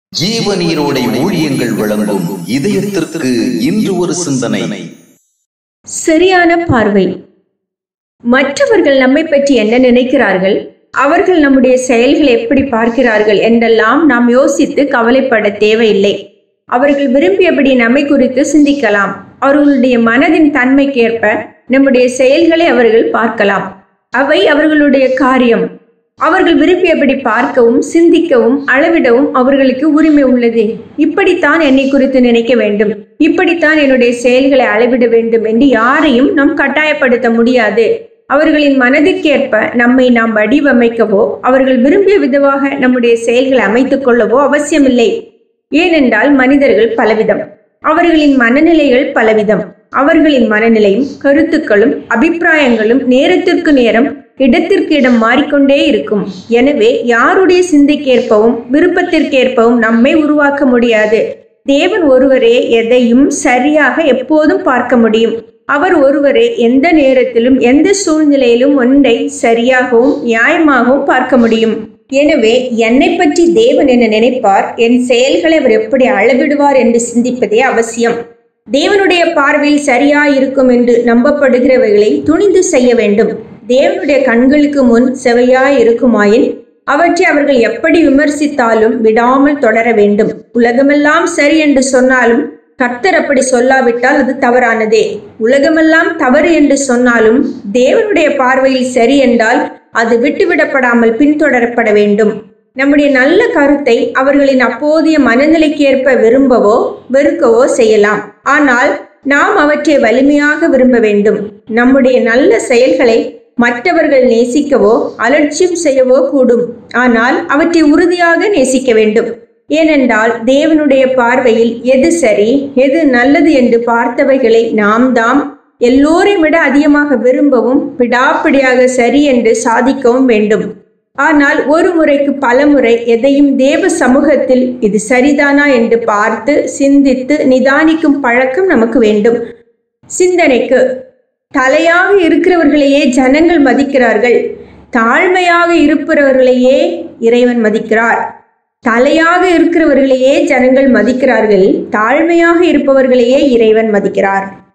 ஜீவநீரோடை ஊழியங்கள் வழங்கும் இதயத்திற்கு இன்று ஒரு சிந்தனை சரியான பார்வை மற்றவர்கள் நம்மை பற்றி என்ன நினைக்கிறார்கள் அவர்கள் நம்முடைய செயல்களை எப்படி பார்க்கிறார்கள் என்றெல்லாம் நாம் யோசித்து கவலைப்பட தேவையில்லை அவர்கள் விரும்பியபடி நம்மை குறித்து சிந்திக்கலாம் அவர்களுடைய மனதின் தன்மைக்கேற்ப நம்முடைய செயல்களை அவர்கள் பார்க்கலாம் அவை அவர்களுடைய காரியம் அவர்கள் விரும்பியபடி பார்க்கவும் சிந்திக்கவும் அளவிடவும் அவர்களுக்கு உரிமை உள்ளது இப்படித்தான் என்னை குறித்து நினைக்க வேண்டும் இப்படித்தான் என்னுடைய செயல்களை அளவிட வேண்டும் என்று யாரையும் நாம் கட்டாயப்படுத்த முடியாது அவர்களின் மனதிற்கேற்ப நம்மை நாம் வடிவமைக்கவோ அவர்கள் விரும்பிய விதமாக நம்முடைய செயல்களை அமைத்துக் கொள்ளவோ அவசியமில்லை ஏனென்றால் மனிதர்கள் பலவிதம் அவர்களின் மனநிலைகள் பலவிதம் அவர்களின் மனநிலையும் கருத்துக்களும் அபிப்பிராயங்களும் நேரத்திற்கு நேரம் இடத்திற்கு இடம் மாறிக்கொண்டே இருக்கும் எனவே யாருடைய சிந்தைக்கேற்பவும் விருப்பத்திற்கேற்பவும் நம்மை உருவாக்க முடியாது தேவன் ஒருவரே எதையும் சரியாக எப்போதும் பார்க்க முடியும் அவர் ஒருவரே எந்த நேரத்திலும் எந்த சூழ்நிலையிலும் ஒன்றை சரியாகவும் நியாயமாகவும் பார்க்க முடியும் எனவே என்னை பற்றி தேவன் என்ன நினைப்பார் என் செயல்களை அவர் எப்படி அளவிடுவார் என்று சிந்திப்பதே அவசியம் தேவனுடைய பார்வையில் சரியாய் இருக்கும் என்று நம்பப்படுகிறவைகளை துணிந்து செய்ய வேண்டும் தேவனுடைய கண்களுக்கு முன் செவையாய் இருக்குமாயின் அவற்றை அவர்கள் எப்படி விமர்சித்தாலும் விடாமல் தொடர வேண்டும் உலகமெல்லாம் சரி என்று சொன்னாலும் கர்த்தர் அப்படி சொல்லாவிட்டால் அது தவறானதே உலகமெல்லாம் தவறு என்று சொன்னாலும் தேவனுடைய பார்வையில் சரி என்றால் அது விட்டுவிடப்படாமல் பின்தொடரப்பட வேண்டும் நம்முடைய நல்ல கருத்தை அவர்களின் அப்போதைய மனநிலைக்கேற்ப விரும்பவோ வெறுக்கவோ செய்யலாம் ஆனால் நாம் அவற்றை வலிமையாக விரும்ப வேண்டும் நம்முடைய நல்ல செயல்களை மற்றவர்கள் நேசிக்கவோ அலட்சியம் செய்யவோ கூடும் ஆனால் அவற்றை உறுதியாக நேசிக்க வேண்டும் ஏனென்றால் தேவனுடைய பார்வையில் எது சரி எது நல்லது என்று பார்த்தவைகளை நாம் தாம் எல்லோரையும் விட அதிகமாக விரும்பவும் விடாப்பிடியாக சரி என்று சாதிக்கவும் வேண்டும் ஆனால் ஒரு முறைக்கு பல முறை எதையும் தேவ சமூகத்தில் இது சரிதானா என்று பார்த்து சிந்தித்து நிதானிக்கும் பழக்கம் நமக்கு வேண்டும் சிந்தனைக்கு தலையாக இருக்கிறவர்களையே ஜனங்கள் மதிக்கிறார்கள் தாழ்மையாக இருப்பவர்களையே இறைவன் மதிக்கிறார் தலையாக இருக்கிறவர்களையே ஜனங்கள் மதிக்கிறார்கள் தாழ்மையாக இருப்பவர்களையே இறைவன் மதிக்கிறார்